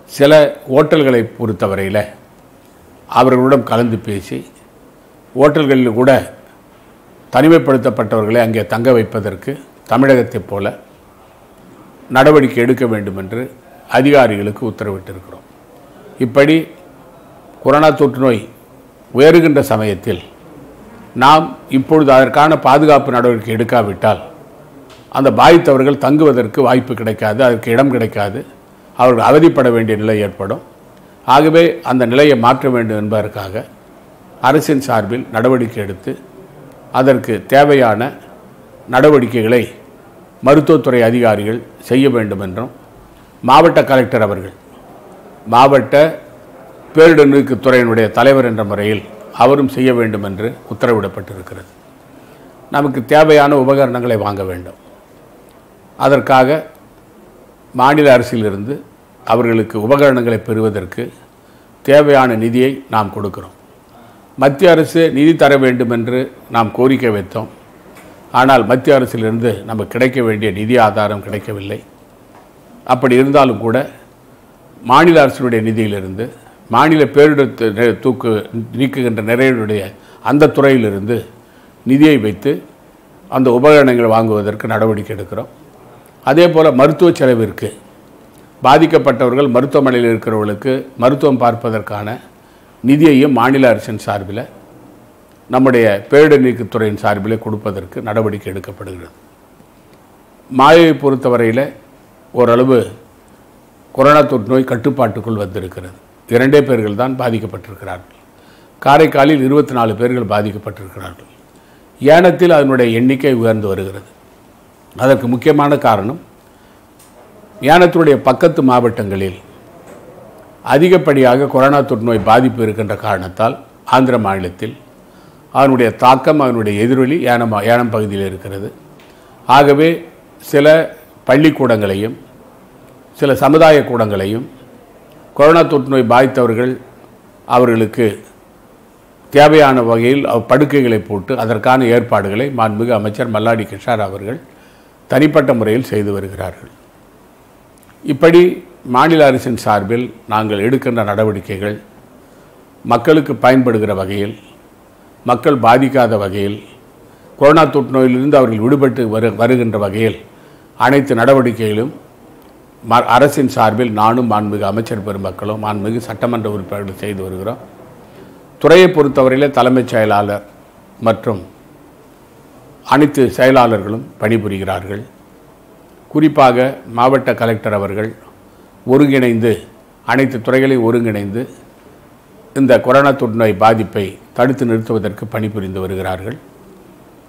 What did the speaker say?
சில ஓட்டல்களை பொறுத்தவரையில் அவர்களுடன் கலந்து பேசி ஓட்டல்களில் கூட தனிமைப்படுத்தப்பட்டவர்களை அங்கே தங்க வைப்பதற்கு தமிழகத்தைப் போல நடவடிக்கை எடுக்க வேண்டும் என்று அதிகாரிகளுக்கு உத்தரவிட்டிருக்கிறோம் இப்படி கொரோனா தொற்று நோய் உயருகின்ற சமயத்தில் நாம் இப்பொழுது அதற்கான பாதுகாப்பு நடவடிக்கை எடுக்காவிட்டால் அந்த பாதித்தவர்கள் தங்குவதற்கு வாய்ப்பு கிடைக்காது அதற்கு இடம் கிடைக்காது அவர்கள் அவதிப்பட வேண்டிய நிலை ஏற்படும் ஆகவே அந்த நிலையை மாற்ற வேண்டும் என்பதற்காக அரசின் சார்பில் நடவடிக்கை எடுத்து அதற்கு தேவையான நடவடிக்கைகளை மருத்துவத்துறை அதிகாரிகள் செய்ய வேண்டும் என்றும் மாவட்ட கலெக்டர் அவர்கள் மாவட்ட பேரிடர் துறையினுடைய தலைவர் என்ற முறையில் அவரும் செய்ய வேண்டும் என்று உத்தரவிடப்பட்டிருக்கிறது நமக்கு தேவையான உபகரணங்களை வாங்க வேண்டும் அதற்காக மாநில அரசிலிருந்து அவர்களுக்கு உபகரணங்களை பெறுவதற்கு தேவையான நிதியை நாம் கொடுக்கிறோம் மத்திய அரசு நிதி தர வேண்டும் என்று நாம் கோரிக்கை வைத்தோம் ஆனால் மத்திய அரசிலிருந்து நமக்கு கிடைக்க வேண்டிய நிதி ஆதாரம் கிடைக்கவில்லை அப்படி இருந்தாலும் கூட மாநில அரசினுடைய நிதியிலிருந்து மாநில பேரிடர் து- நெ- தூக்கு நீக்குகின்ற நிறைவுடைய அந்த துறையிலிருந்து நிதியை வைத்து அந்த உபகரணங்களை வாங்குவதற்கு நடவடிக்கை எடுக்கிறோம் அதே போல் மருத்துவ செலவிற்கு பாதிக்கப்பட்டவர்கள் மருத்துவமனையில் இருக்கிறவர்களுக்கு மருத்துவம் பார்ப்பதற்கான நிதியையும் மாநில அரசின் சார்பில் நம்முடைய பேரிடர் நீக்குத் துறையின் சார்பிலே கொடுப்பதற்கு நடவடிக்கை எடுக்கப்படுகிறது மாயை பொறுத்தவரையில் ஓரளவு கொரோனா தொற்று நோய் கட்டுப்பாட்டுக்குள் வந்திருக்கிறது இரண்டே பேர்கள் தான் பாதிக்கப்பட்டிருக்கிறார்கள் காரைக்காலில் இருபத்தி நாலு பேர்கள் பாதிக்கப்பட்டிருக்கிறார்கள் ஏனத்தில் அதனுடைய எண்ணிக்கை உயர்ந்து வருகிறது அதற்கு முக்கியமான காரணம் ஏனத்தினுடைய பக்கத்து மாவட்டங்களில் அதிகப்படியாக கொரோனா தொற்று நோய் பாதிப்பு இருக்கின்ற காரணத்தால் ஆந்திர மாநிலத்தில் அதனுடைய தாக்கம் அதனுடைய எதிரொலி ஏனம் ஏனம் பகுதியில் இருக்கிறது ஆகவே சில பள்ளிக்கூடங்களையும் சில சமுதாய கூடங்களையும் கொரோனா தொற்று நோய் பாதித்தவர்கள் அவர்களுக்கு தேவையான வகையில் அவ் படுக்கைகளை போட்டு அதற்கான ஏற்பாடுகளை மாண்புமிகு அமைச்சர் மல்லாடி கிருஷ்ணார் அவர்கள் தனிப்பட்ட முறையில் செய்து வருகிறார்கள் இப்படி மாநில அரசின் சார்பில் நாங்கள் எடுக்கின்ற நடவடிக்கைகள் மக்களுக்கு பயன்படுகிற வகையில் மக்கள் பாதிக்காத வகையில் கொரோனா தொற்று நோயிலிருந்து அவர்கள் விடுபட்டு வரு வருகின்ற வகையில் அனைத்து நடவடிக்கைகளும் ம- அரசின் சார்பில் நானும் மாண்புமிகு அமைச்சர் பெருமக்களும் மாண்புமிகு சட்டமன்ற உறுப்பினர்கள் செய்து வருகிறோம் துறையை பொறுத்தவரையிலே தலைமைச் செயலாளர் மற்றும் அனைத்து செயலாளர்களும் பணிபுரிகிறார்கள் குறிப்பாக மாவட்ட கலெக்டர் அவர்கள் ஒருங்கிணைந்து அனைத்து துறைகளையும் ஒருங்கிணைந்து இந்த கொரோனா தொற்று நோய் பாதிப்பை தடுத்து நிறுத்துவதற்கு பணிபுரிந்து வருகிறார்கள்